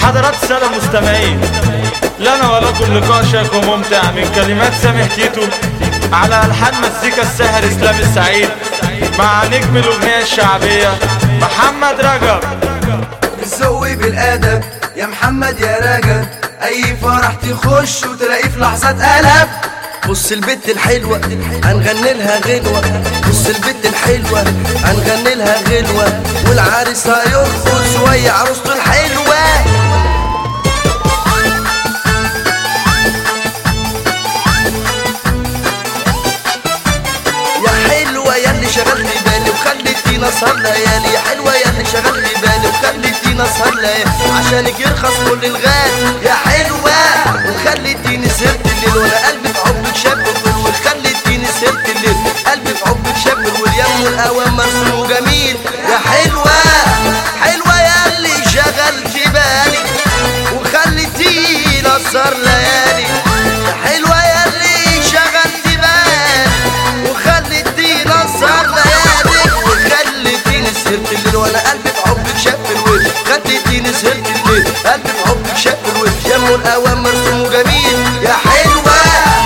حضرات السادة المستمعين لنا ولكم لقاء شيق وممتع من كلمات سامح تيتو على ألحان مزيكا الساهر إسلام السعيد مع نجم الأغنية الشعبية محمد رجب بالذوق بالادب يا محمد يا رجب اي فرح تخش وتلاقيه في لحظات قلب بص البت الحلوة هنغني لها غنوة بص البت الحلوة هنغني لها غنوة والعريس هيرقص ويا عروسته الحلوة يا حلوة يا اللي شغلت بالي وخليتينا نسهر ليالي يا حلوة يا اللي شغلت بالي وخليتينا نسهر ليالي عشانك يرخص كل الغالي يا حلوة وخليتيني سهرت الليل وانا قلبي في حبك شاب الفل وخليتيني سهرت الليل قلبي في حبك شاب واليم والاوام مرسوم وجميل يا حلوة حلوة يا اللي شغلت بالي وخليتيني اسهر ليالي يا حلوة يا اللي شغلت بالي وخليتيني اسهر ليالي وخليتيني سهرت الليل وانا قلبي في حبك شاف الويل خليتيني سهرت الليل قلبي في حبك شاف الويل يمه الاوام مرسوم وجميل يا حلوه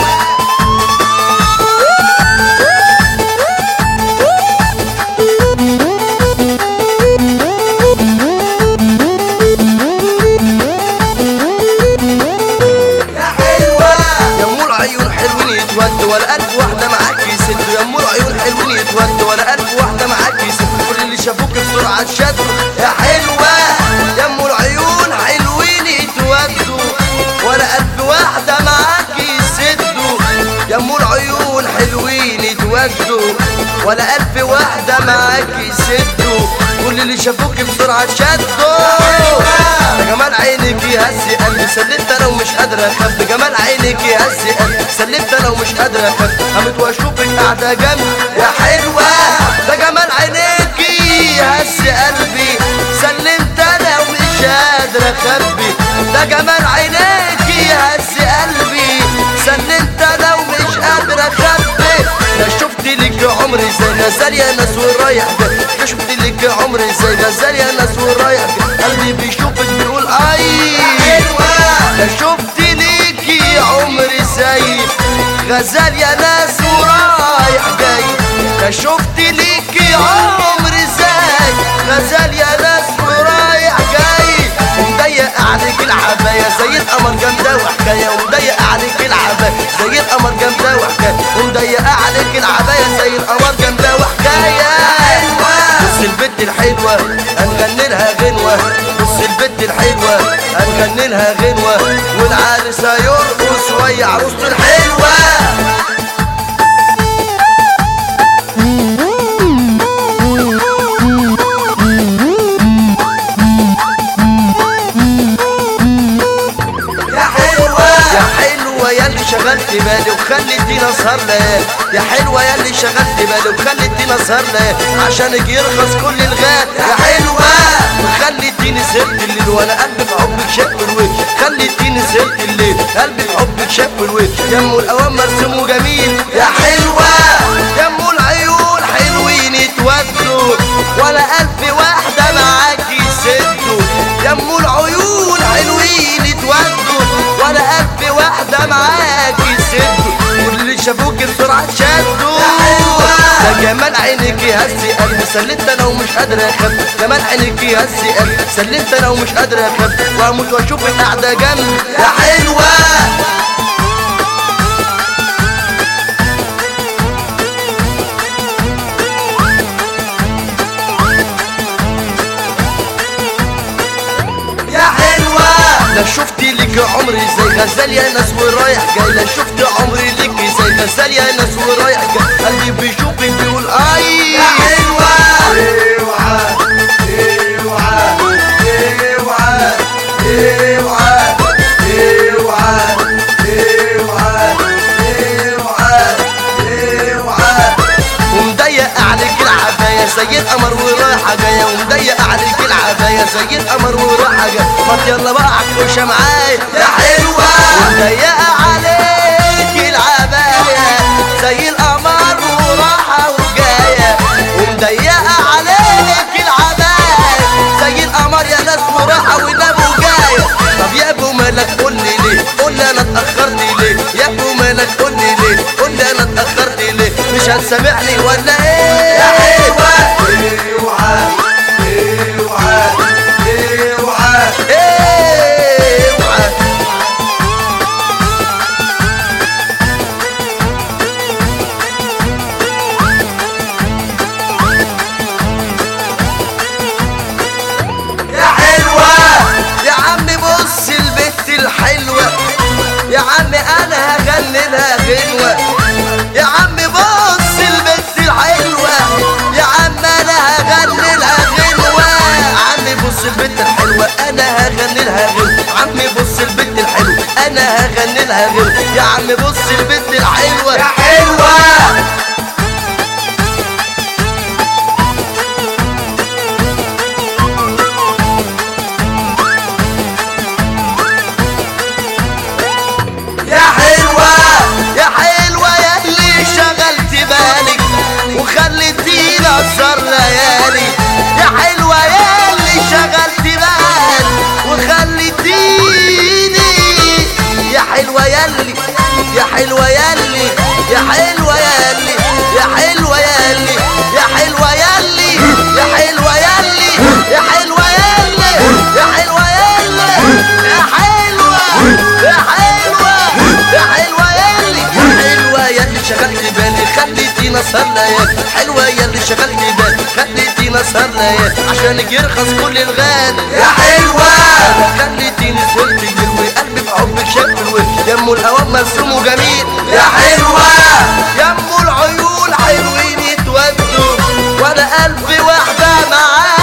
يا حلوة يا ام العيون حلوين يتودوا ولا ألف واحدة معاك يسدوا يا ام العيون حلوين يتودوا ولا ألف واحدة معاك يسدوا كل اللي شافوك بسرعة تشدوا يا حلوة يا ام العيون حلوين يتودوا ولا ألف واحدة معاك يسدوا يا ام العيون حلوين يتودوا ولا ألف واحدة معاك يسدوا كل اللي شافوك بسرعة تشدوا ده جمال عينك يهزي قلبي سلمت انا ومش قادر اخبي جمال عينك يهزي قلبي سلمت انا ومش قادر اخبي قامت واشوفك قاعده جنبي يا حلوه ده جمال عينك يهزي قلبي سلمت انا ومش قادر اخبي ده جمال عينك يهزي قلبي سلمت انا ومش قادر اخبي ده شفت لك عمري زي غزال يا ناس ورايح جاي ده شفت لك عمري زي غزال يا ناس ورايح جاي قلبي بيشوفك بيقول اي ده شفت ليكي عمري زي غزال يا ناس ورايح جاي ده شفت ليكي عمري زي غزال يا ناس ورايح جاي ومضيق عليك العباية زي القمر جامدة وحكاية ومضيق عليك العباية زي القمر جامدة وحكاية ومضيق عليك العباية زي القمر جامدة وحكاية بص البت الحلوة هنغني لها غنوة بص البت الحلوة هنغني لها غنوة والعريس هيرقص ويا عروسته الحلوة يا حلوة يا حلوة يا اللي شغلت بالي وخليتينا اسهر ليالي يا حلوة يا اللي شغلت بالي وخليتينا اسهر ليالي عشانك يرخص كل الغال يا حلوة وخليتيني سهرت الليل وانا قلبي في حبك شاف الوجه خليتيني سهرت الليل قلبي في حبك شاف الوجه يمه الاوام مرسوم وجميل يا حلوة يمه العيون حلوين يتودوا ولا ألف واحدة معاك يسدوا يمه العيون حلوين يتودوا ولا ألف واحدة معاك يسدوا كل اللي شافوك بسرعة شدوا ده جمال عينك يهزي قلبي سلمت انا ومش قادر اخبي جمال عينك يهزي قلبي سلمت انا ومش قادر اخبي واموت واشوفك قاعدة جنبي يا حلوة يا حلوة لا شفت لك عمري زي غزال يا ناس ورايح جاي لا شفت عمري لك زي غزال يا ناس ورايح جاي قلبي بيشوفك بيقول اي يا حلوة اوعى اوعى اوعى اوعى اوعى اوعى اوعى ومضيق عليك العباية زي القمر ورايحة جاية ومضيق عليك العباية زي القمر ورايحة جاية ما يلا بقى عكوشة معايا يا حلوة ومضيق عليك العباية زي القمر ورايحة وجاية ومضيقة عليك العباية زي القمر يا ناس ورايحة ونام وجاية مش هتسامحني ولا ايه يا حلوة اوعى اوعى اوعى اوعى يا حلوة يا عم بص البت الحلوة يا عم انا هغني لها غنوة يا عم بص البت الحلوة يا عم انا هغني لها غنوة عم بص البت الحلوة انا هغني لها غنوة عم بص البت الحلوة انا هغني لها غنوة يا عم بص البت الحلوة يا حلوة يا حلوة يا حلوة يا اللي شغلت بالك وخليتيني اسهر ليالي يا حلوة يا اللي شغلت بالك وخليتيني يا حلوة يا اللي يا حلوة يا اللي يا حلوة يا اللي يا حلوة يا اللي يا حلوة يا اللي يا حلوة يا اللي يا حلوة يا اللي يا حلوة يا اللي يا حلوة يا حلوة يا حلوة يا اللي يا حلوة يا اللي شغلت بالي خليتينا اسهر ليالي حلوة يا اللي شغلت بالي خليتينا اسهر ليالي عشانك يرخص كل الغالي يا حلوة خليتيني سهرت يروي قلبي بحبك شكل الوجه يمو الهوام مرسوم وجميل يا حلوة يمو العيون حلوين يتودوا وانا قلبي واحدة معاك